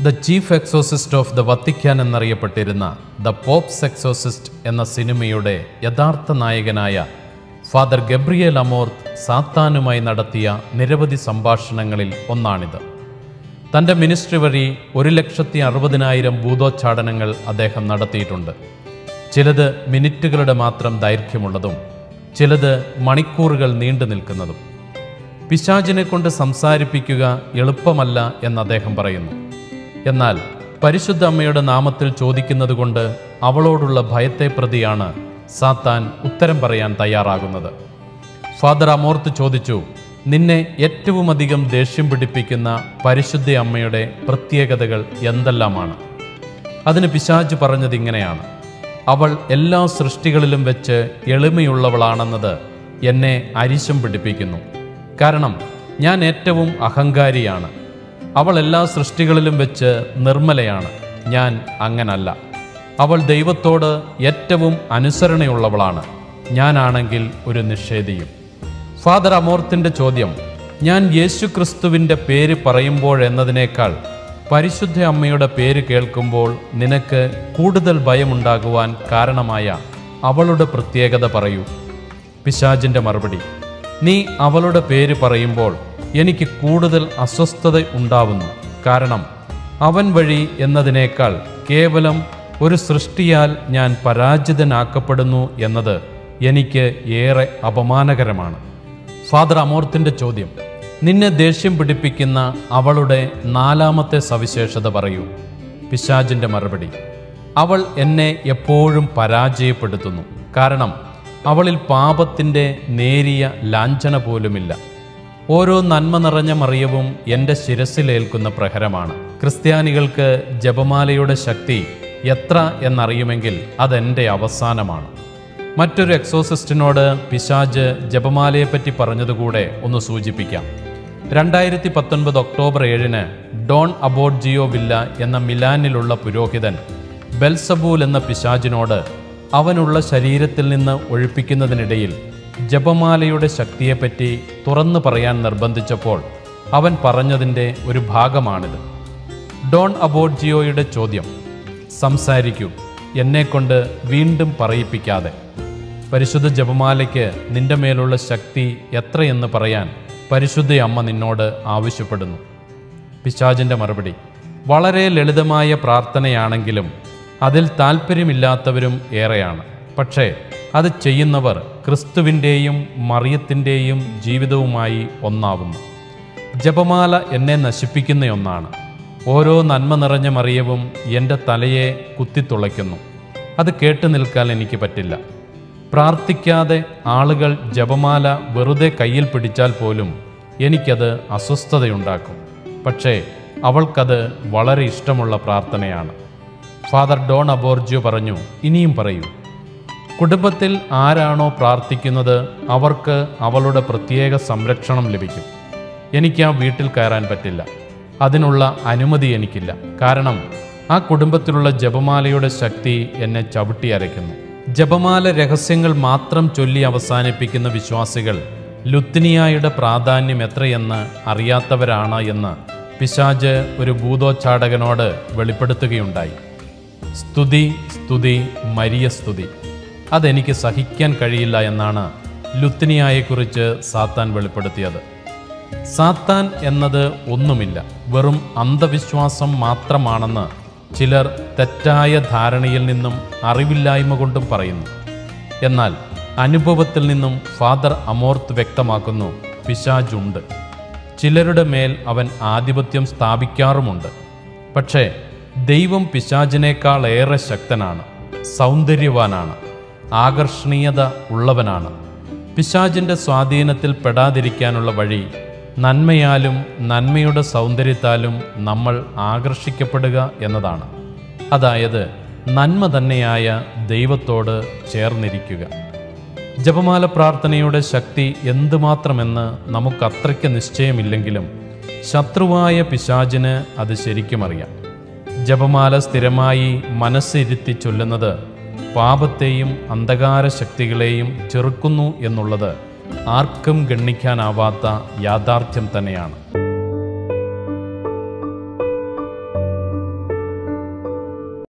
the chief exorcist of the Vatican എന്നറിയപ്പെട്ടിരുന്ന the pope's exorcist എന്ന സിനിമയുടെ യഥാർത്ഥ നായകനായ ഫാദർ ഗബ്രിയേൽ അമോർത്ത് സാത്താനുമായി നടത്തിയ നിരവധി സംഭാഷണങ്ങളിൽ ഒന്നാണിത് തൻ്റെ മിനിസ്ട്രി വഴി ഒരു ലക്ഷത്തി അറുപതിനായിരം ഭൂതോച്ചാടനങ്ങൾ അദ്ദേഹം നടത്തിയിട്ടുണ്ട് ചിലത് മിനിറ്റുകളുടെ മാത്രം ദൈർഘ്യമുള്ളതും ചിലത് മണിക്കൂറുകൾ നീണ്ടു നിൽക്കുന്നതും പിശാചിനെ കൊണ്ട് സംസാരിപ്പിക്കുക എളുപ്പമല്ല എന്ന് അദ്ദേഹം പറയുന്നു എന്നാൽ പരിശുദ്ധ അമ്മയുടെ നാമത്തിൽ ചോദിക്കുന്നത് കൊണ്ട് അവളോടുള്ള ഭയത്തെ പ്രതിയാണ് സാത്താൻ ഉത്തരം പറയാൻ തയ്യാറാകുന്നത് ഫാദർ അമോർത്ത് ചോദിച്ചു നിന്നെ ഏറ്റവും അധികം ദേഷ്യം പിടിപ്പിക്കുന്ന പരിശുദ്ധ അമ്മയുടെ പ്രത്യേകതകൾ എന്തെല്ലാമാണ് അതിന് പിശാജ് പറഞ്ഞത് ഇങ്ങനെയാണ് അവൾ എല്ലാ സൃഷ്ടികളിലും വെച്ച് എളിമയുള്ളവളാണെന്നത് എന്നെ അരിശം പിടിപ്പിക്കുന്നു കാരണം ഞാൻ ഏറ്റവും അഹങ്കാരിയാണ് അവൾ എല്ലാ സൃഷ്ടികളിലും വെച്ച് നിർമ്മലയാണ് ഞാൻ അങ്ങനല്ല അവൾ ദൈവത്തോട് ഏറ്റവും അനുസരണയുള്ളവളാണ് ഞാനാണെങ്കിൽ ഒരു നിഷേധിയും ഫാദർ അമോർത്തിൻ്റെ ചോദ്യം ഞാൻ യേശു ക്രിസ്തുവിൻ്റെ പേര് പറയുമ്പോഴെന്നതിനേക്കാൾ പരിശുദ്ധ അമ്മയുടെ പേര് കേൾക്കുമ്പോൾ നിനക്ക് കൂടുതൽ ഭയമുണ്ടാകുവാൻ കാരണമായ അവളുടെ പ്രത്യേകത പറയൂ പിശാജിൻ്റെ മറുപടി നീ അവളുടെ പേര് പറയുമ്പോൾ എനിക്ക് കൂടുതൽ അസ്വസ്ഥത ഉണ്ടാവുന്നു കാരണം അവൻ വഴി എന്നതിനേക്കാൾ കേവലം ഒരു സൃഷ്ടിയാൽ ഞാൻ പരാജിതനാക്കപ്പെടുന്നു എന്നത് എനിക്ക് ഏറെ അപമാനകരമാണ് ഫാദർ അമോർത്തിൻ്റെ ചോദ്യം നിന്നെ ദേഷ്യം പിടിപ്പിക്കുന്ന അവളുടെ നാലാമത്തെ സവിശേഷത പറയൂ പിശാജിൻ്റെ മറുപടി അവൾ എന്നെ എപ്പോഴും പരാജയപ്പെടുത്തുന്നു കാരണം അവളിൽ പാപത്തിൻ്റെ നേരിയ ലാഞ്ചന പോലുമില്ല ഓരോ നന്മ നിറഞ്ഞ മറിയവും എൻ്റെ ശിരസിലേൽക്കുന്ന പ്രഹരമാണ് ക്രിസ്ത്യാനികൾക്ക് ജപമാലയുടെ ശക്തി എത്ര എന്നറിയുമെങ്കിൽ അതെൻ്റെ അവസാനമാണ് മറ്റൊരു എക്സോസിസ്റ്റിനോട് പിശാജ് ജപമാലയെപ്പറ്റി പറഞ്ഞതുകൂടെ ഒന്ന് സൂചിപ്പിക്കാം രണ്ടായിരത്തി പത്തൊൻപത് ഒക്ടോബർ ഏഴിന് ഡോൺ അബോർജിയോ വില്ല എന്ന മിലാനിലുള്ള പുരോഹിതൻ ബെൽസബൂൽ എന്ന പിശാജിനോട് അവനുള്ള ശരീരത്തിൽ നിന്ന് ഒഴിപ്പിക്കുന്നതിനിടയിൽ ജപമാലയുടെ ശക്തിയെപ്പറ്റി തുറന്നു പറയാൻ നിർബന്ധിച്ചപ്പോൾ അവൻ പറഞ്ഞതിൻ്റെ ഒരു ഭാഗമാണിത് ഡോൺ അബോർജിയോയുടെ ചോദ്യം സംസാരിക്കൂ എന്നെക്കൊണ്ട് വീണ്ടും പറയിപ്പിക്കാതെ പരിശുദ്ധ ജപമാലയ്ക്ക് നിന്റെ മേലുള്ള ശക്തി എത്രയെന്ന് പറയാൻ പരിശുദ്ധ അമ്മ നിന്നോട് ആവശ്യപ്പെടുന്നു പിശാചിൻ്റെ മറുപടി വളരെ ലളിതമായ പ്രാർത്ഥനയാണെങ്കിലും അതിൽ താല്പര്യമില്ലാത്തവരും ഏറെയാണ് പക്ഷേ അത് ചെയ്യുന്നവർ ക്രിസ്തുവിൻ്റെയും മറിയത്തിൻ്റെയും ജീവിതവുമായി ഒന്നാവുന്നു ജപമാല എന്നെ നശിപ്പിക്കുന്ന ഒന്നാണ് ഓരോ നന്മ നിറഞ്ഞ മറിയവും എൻ്റെ തലയെ കുത്തിത്തുളയ്ക്കുന്നു അത് കേട്ടു നിൽക്കാൻ എനിക്ക് പറ്റില്ല പ്രാർത്ഥിക്കാതെ ആളുകൾ ജപമാല വെറുതെ കയ്യിൽ പിടിച്ചാൽ പോലും എനിക്കത് അസ്വസ്ഥതയുണ്ടാക്കും പക്ഷേ അവൾക്കത് വളരെ ഇഷ്ടമുള്ള പ്രാർത്ഥനയാണ് ഫാദർ ഡോൺ അബോർജിയോ പറഞ്ഞു ഇനിയും പറയൂ കുടുംബത്തിൽ ആരാണോ പ്രാർത്ഥിക്കുന്നത് അവർക്ക് അവളുടെ പ്രത്യേക സംരക്ഷണം ലഭിക്കും എനിക്ക് ആ വീട്ടിൽ കയറാൻ പറ്റില്ല അതിനുള്ള അനുമതി എനിക്കില്ല കാരണം ആ കുടുംബത്തിലുള്ള ജപമാലയുടെ ശക്തി എന്നെ ചവിട്ടി അരയ്ക്കുന്നു ജപമാല രഹസ്യങ്ങൾ മാത്രം ചൊല്ലി അവസാനിപ്പിക്കുന്ന വിശ്വാസികൾ ലുത്തിനിയായുടെ പ്രാധാന്യം എത്രയെന്ന് അറിയാത്തവരാണ് എന്ന് പിശാജ് ഒരു ഭൂതോച്ചാടകനോട് വെളിപ്പെടുത്തുകയുണ്ടായി സ്തുതി സ്തുതി മരിയ സ്തുതി അതെനിക്ക് സഹിക്കാൻ കഴിയില്ല എന്നാണ് ലുത്തിനിയായെക്കുറിച്ച് സാത്താൻ വെളിപ്പെടുത്തിയത് സാത്താൻ എന്നത് ഒന്നുമില്ല വെറും അന്ധവിശ്വാസം മാത്രമാണെന്ന് ചിലർ തെറ്റായ ധാരണയിൽ നിന്നും അറിവില്ലായ്മ കൊണ്ടും പറയുന്നു എന്നാൽ അനുഭവത്തിൽ നിന്നും ഫാദർ അമോർത്ത് വ്യക്തമാക്കുന്നു പിശാജുണ്ട് ചിലരുടെ മേൽ അവൻ ആധിപത്യം സ്ഥാപിക്കാറുമുണ്ട് പക്ഷേ ദൈവം പിശാചിനേക്കാൾ ഏറെ ശക്തനാണ് സൗന്ദര്യവാനാണ് ആകർഷണീയത ഉള്ളവനാണ് പിശാചിൻ്റെ സ്വാധീനത്തിൽ പെടാതിരിക്കാനുള്ള വഴി നന്മയാലും നന്മയുടെ സൗന്ദര്യത്താലും നമ്മൾ ആകർഷിക്കപ്പെടുക എന്നതാണ് അതായത് നന്മ തന്നെയായ ദൈവത്തോട് ചേർന്നിരിക്കുക ജപമാല പ്രാർത്ഥനയുടെ ശക്തി എന്തുമാത്രമെന്ന് നമുക്കത്രയ്ക്ക് നിശ്ചയമില്ലെങ്കിലും ശത്രുവായ പിശാചിന് അത് ശരിക്കും അറിയാം ജപമാല സ്ഥിരമായി മനസ്സിരുത്തി ചൊല്ലുന്നത് പാപത്തെയും അന്ധകാര ശക്തികളെയും ചെറുക്കുന്നു എന്നുള്ളത് ആർക്കും ഗണ്ണിക്കാനാവാത്ത യാഥാർത്ഥ്യം തന്നെയാണ്